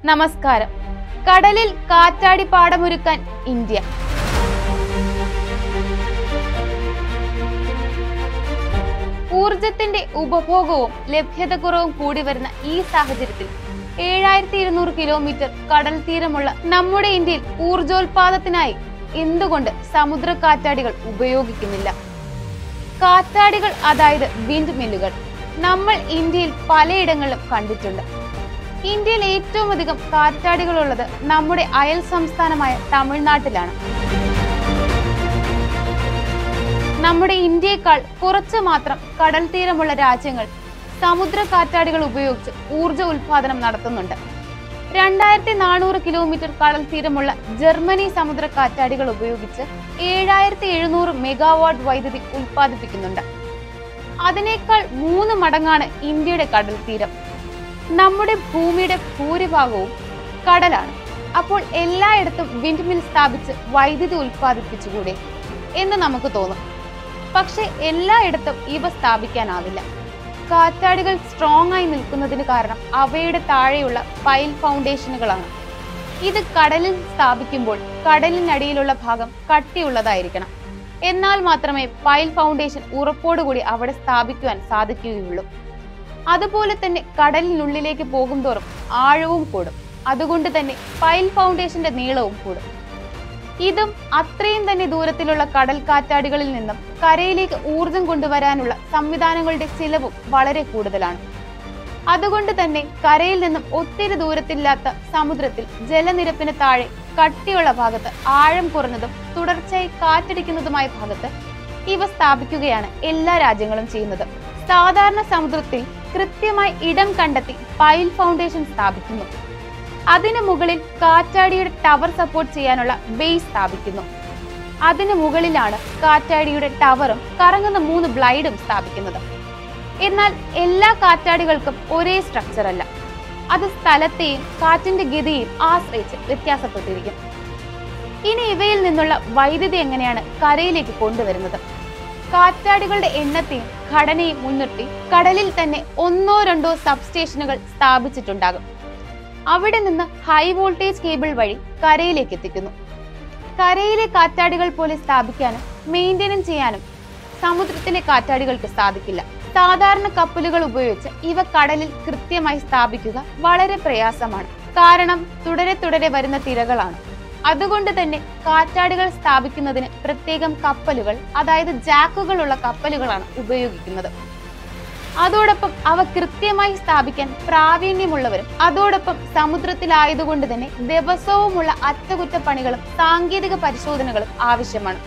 നമസ്കാരം കടലിൽ കാറ്റാടി പാടമൊരുക്കാൻ ഇന്ത്യ ഊർജത്തിന്റെ ഉപഭോഗവും ലഭ്യതക്കുറവും കൂടി വരുന്ന ഈ സാഹചര്യത്തിൽ ഏഴായിരത്തി ഇരുന്നൂറ് കിലോമീറ്റർ കടൽ തീരമുള്ള നമ്മുടെ ഇന്ത്യയിൽ ഊർജോൽപാദനത്തിനായി എന്തുകൊണ്ട് സമുദ്ര കാറ്റാടികൾ ഉപയോഗിക്കുന്നില്ല കാറ്റാടികൾ അതായത് വിൻഡ് മില്ലുകൾ നമ്മൾ ഇന്ത്യയിൽ പലയിടങ്ങളിലും കണ്ടിട്ടുണ്ട് ഇന്ത്യയിൽ ഏറ്റവും അധികം കാറ്റാടികളുള്ളത് നമ്മുടെ അയൽ സംസ്ഥാനമായ തമിഴ്നാട്ടിലാണ് നമ്മുടെ ഇന്ത്യയെക്കാൾ കുറച്ച് മാത്രം കടൽ തീരമുള്ള രാജ്യങ്ങൾ സമുദ്ര കാറ്റാടികൾ ഉപയോഗിച്ച് ഊർജ ഉൽപാദനം നടത്തുന്നുണ്ട് രണ്ടായിരത്തി നാനൂറ് കിലോമീറ്റർ കടൽ തീരമുള്ള ജർമ്മനി സമുദ്ര കാറ്റാടികൾ ഉപയോഗിച്ച് ഏഴായിരത്തി എഴുന്നൂറ് മെഗാവാട്ട് വൈദ്യുതി ഉൽപ്പാദിപ്പിക്കുന്നുണ്ട് അതിനേക്കാൾ മൂന്ന് മടങ്ങാണ് ഇന്ത്യയുടെ കടൽ തീരം നമ്മുടെ ഭൂമിയുടെ ഭൂരിഭാഗവും കടലാണ് അപ്പോൾ എല്ലായിടത്തും വിൻഡ് മിൽ സ്ഥാപിച്ച് വൈദ്യുതി ഉൽപ്പാദിപ്പിച്ചുകൂടെ എന്ന് നമുക്ക് തോന്നും പക്ഷെ എല്ലായിടത്തും ഇവ സ്ഥാപിക്കാനാവില്ല കാറ്റാടികൾ സ്ട്രോങ് ആയി നിൽക്കുന്നതിന് കാരണം അവയുടെ താഴെയുള്ള പൈൽ ഫൗണ്ടേഷനുകളാണ് ഇത് കടലിൽ സ്ഥാപിക്കുമ്പോൾ കടലിനടിയിലുള്ള ഭാഗം കട്ടിയുള്ളതായിരിക്കണം എന്നാൽ മാത്രമേ പൈൽ ഫൗണ്ടേഷൻ ഉറപ്പോടുകൂടി അവിടെ സ്ഥാപിക്കുവാൻ സാധിക്കുകയുള്ളൂ അതുപോലെ തന്നെ കടലിനുള്ളിലേക്ക് പോകുന്തോറും ആഴവും കൂടും അതുകൊണ്ട് തന്നെ പൈൽ ഫൗണ്ടേഷന്റെ നീളവും കൂടും ഇതും അത്രയും തന്നെ ദൂരത്തിലുള്ള കടൽ കാറ്റാടികളിൽ നിന്നും കരയിലേക്ക് ഊർജം കൊണ്ടുവരാനുള്ള സംവിധാനങ്ങളുടെ ചിലവും വളരെ കൂടുതലാണ് അതുകൊണ്ട് തന്നെ കരയിൽ നിന്നും ഒത്തിരി ദൂരത്തില്ലാത്ത സമുദ്രത്തിൽ ജലനിരപ്പിന് താഴെ കട്ടിയുള്ള ഭാഗത്ത് ആഴം കുറഞ്ഞതും തുടർച്ചയായി കാറ്റടിക്കുന്നതുമായ ഭാഗത്ത് ഇവ സ്ഥാപിക്കുകയാണ് എല്ലാ രാജ്യങ്ങളും ചെയ്യുന്നത് സാധാരണ സമുദ്രത്തിൽ കൃത്യമായി ഇടം കണ്ടെത്തി പൈൽ ഫൗണ്ടേഷൻ സ്ഥാപിക്കുന്നു അതിനു മുകളിൽ കാറ്റാടിയുടെ ടവർ സപ്പോർട്ട് ചെയ്യാനുള്ള ബേസ് സ്ഥാപിക്കുന്നു അതിനു മുകളിലാണ് കാറ്റാടിയുടെ ടവറും കറങ്ങുന്ന മൂന്ന് ബ്ലൈഡും സ്ഥാപിക്കുന്നത് എന്നാൽ എല്ലാ കാറ്റാടികൾക്കും ഒരേ സ്ട്രക്ചർ അല്ല അത് സ്ഥലത്തെയും കാറ്റിന്റെ ഗതിയെയും ആശ്രയിച്ച് വ്യത്യാസപ്പെട്ടിരിക്കും ഇനി ഇവയിൽ നിന്നുള്ള വൈദ്യുതി എങ്ങനെയാണ് കരയിലേക്ക് കൊണ്ടുവരുന്നത് കാറ്റാടികളുടെ എണ്ണത്തെയും ഘടനയും മുൻനിർത്തി കടലിൽ തന്നെ ഒന്നോ രണ്ടോ സബ്സ്റ്റേഷനുകൾ സ്ഥാപിച്ചിട്ടുണ്ടാകും അവിടെ നിന്ന് ഹൈ വോൾട്ടേജ് കേബിൾ വഴി കരയിലേക്ക് എത്തിക്കുന്നു കരയിലെ കാറ്റാടികൾ പോലെ സ്ഥാപിക്കാനും മെയിൻ്റെനൻസ് ചെയ്യാനും സമുദ്രത്തിലെ കാറ്റാടികൾക്ക് സാധിക്കില്ല സാധാരണ കപ്പലുകൾ ഉപയോഗിച്ച് ഇവ കടലിൽ കൃത്യമായി സ്ഥാപിക്കുക വളരെ പ്രയാസമാണ് കാരണം തുടരെ തുടരെ വരുന്ന തിരകളാണ് അതുകൊണ്ട് തന്നെ കാറ്റാടികൾ സ്ഥാപിക്കുന്നതിന് പ്രത്യേകം കപ്പലുകൾ അതായത് ജാക്കുകളുള്ള കപ്പലുകളാണ് ഉപയോഗിക്കുന്നത് അതോടൊപ്പം അവ കൃത്യമായി സ്ഥാപിക്കാൻ പ്രാവീണ്യമുള്ളവരും അതോടൊപ്പം സമുദ്രത്തിലായതുകൊണ്ട് തന്നെ ദിവസവുമുള്ള അറ്റകുറ്റപ്പണികളും സാങ്കേതിക പരിശോധനകളും ആവശ്യമാണ്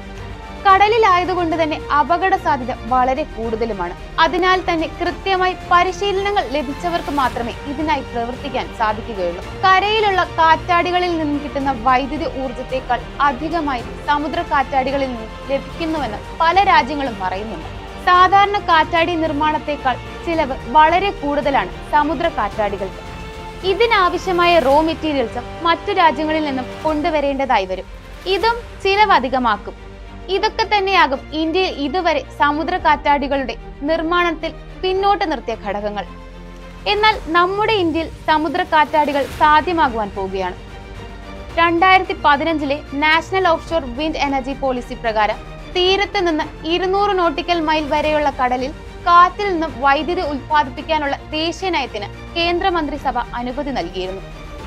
കടലിലായതുകൊണ്ട് തന്നെ അപകട സാധ്യത വളരെ കൂടുതലുമാണ് അതിനാൽ തന്നെ കൃത്യമായി പരിശീലനങ്ങൾ ലഭിച്ചവർക്ക് മാത്രമേ ഇതിനായി പ്രവർത്തിക്കാൻ സാധിക്കുകയുള്ളൂ കരയിലുള്ള കാറ്റാടികളിൽ നിന്നും കിട്ടുന്ന വൈദ്യുതി ഊർജത്തെക്കാൾ അധികമായി സമുദ്ര കാറ്റാടികളിൽ നിന്നും ലഭിക്കുന്നുവെന്ന് പല രാജ്യങ്ങളും പറയുന്നുണ്ട് സാധാരണ കാറ്റാടി നിർമ്മാണത്തെക്കാൾ ചിലവ് വളരെ കൂടുതലാണ് സമുദ്ര കാറ്റാടികൾക്ക് ഇതിനാവശ്യമായ റോ മെറ്റീരിയൽസ് മറ്റു രാജ്യങ്ങളിൽ നിന്നും കൊണ്ടുവരേണ്ടതായി വരും ഇതും ചിലവ് അധികമാക്കും ഇതൊക്കെ തന്നെയാകും ഇന്ത്യയിൽ ഇതുവരെ സമുദ്ര കാറ്റാടികളുടെ നിർമ്മാണത്തിൽ പിന്നോട്ട് നിർത്തിയ ഘടകങ്ങൾ എന്നാൽ നമ്മുടെ ഇന്ത്യയിൽ സമുദ്ര കാറ്റാടികൾ സാധ്യമാകുവാൻ പോവുകയാണ് രണ്ടായിരത്തി പതിനഞ്ചിലെ national offshore wind energy policy പ്രകാരം തീരത്ത് നിന്ന് ഇരുന്നൂറ് നോട്ടിക്കൽ മൈൽ വരെയുള്ള കടലിൽ കാറ്റിൽ നിന്നും വൈദ്യുതി ഉൽപ്പാദിപ്പിക്കാനുള്ള ദേശീയ നയത്തിന് കേന്ദ്രമന്ത്രിസഭ അനുമതി നൽകിയിരുന്നു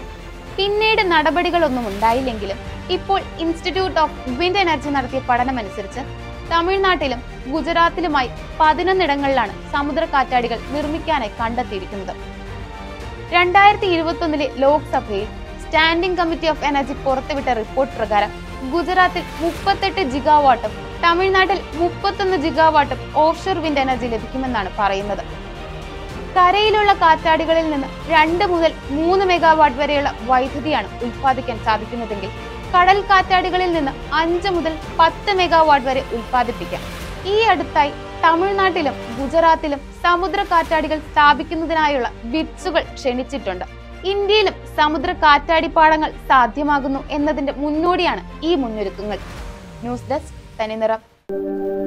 പിന്നീട് നടപടികളൊന്നും ഉണ്ടായില്ലെങ്കിലും ഇപ്പോൾ ഇൻസ്റ്റിറ്റ്യൂട്ട് ഓഫ് വിൻഡ് എനർജി നടത്തിയ പഠനമനുസരിച്ച് തമിഴ്നാട്ടിലും ഗുജറാത്തിലുമായി പതിനൊന്നിടങ്ങളിലാണ് സമുദ്ര കാറ്റാടികൾ നിർമ്മിക്കാനായി കണ്ടെത്തിയിരിക്കുന്നത് രണ്ടായിരത്തി ഇരുപത്തൊന്നിലെ ലോക്സഭയിൽ സ്റ്റാൻഡിംഗ് കമ്മിറ്റി ഓഫ് എനർജി പുറത്തുവിട്ട റിപ്പോർട്ട് പ്രകാരം ഗുജറാത്തിൽ മുപ്പത്തെട്ട് ജിഗാവാട്ടും തമിഴ്നാട്ടിൽ മുപ്പത്തൊന്ന് ജിഗാവാട്ടും ഓഫ്ഷോർ വിൻഡ് എനർജി ലഭിക്കുമെന്നാണ് പറയുന്നത് കരയിലുള്ള കാറ്റാടികളിൽ നിന്ന് രണ്ട് മുതൽ മൂന്ന് മെഗാവാട്ട് വരെയുള്ള വൈദ്യുതിയാണ് ഉൽപ്പാദിക്കാൻ സാധിക്കുന്നതെങ്കിൽ കടൽ കാറ്റാടികളിൽ നിന്ന് അഞ്ച് മുതൽ പത്ത് മെഗാവാട്ട് വരെ ഉൽപ്പാദിപ്പിക്കാം ഈ അടുത്തായി തമിഴ്നാട്ടിലും ഗുജറാത്തിലും സമുദ്ര കാറ്റാടികൾ സ്ഥാപിക്കുന്നതിനായുള്ള ബിറ്റ്സുകൾ ക്ഷണിച്ചിട്ടുണ്ട് ഇന്ത്യയിലും സമുദ്ര കാറ്റാടിപ്പാടങ്ങൾ സാധ്യമാകുന്നു എന്നതിന്റെ മുന്നോടിയാണ് ഈ മുന്നൊരുക്കങ്ങൾ ന്യൂസ് ഡെസ്ക് തനിനിറം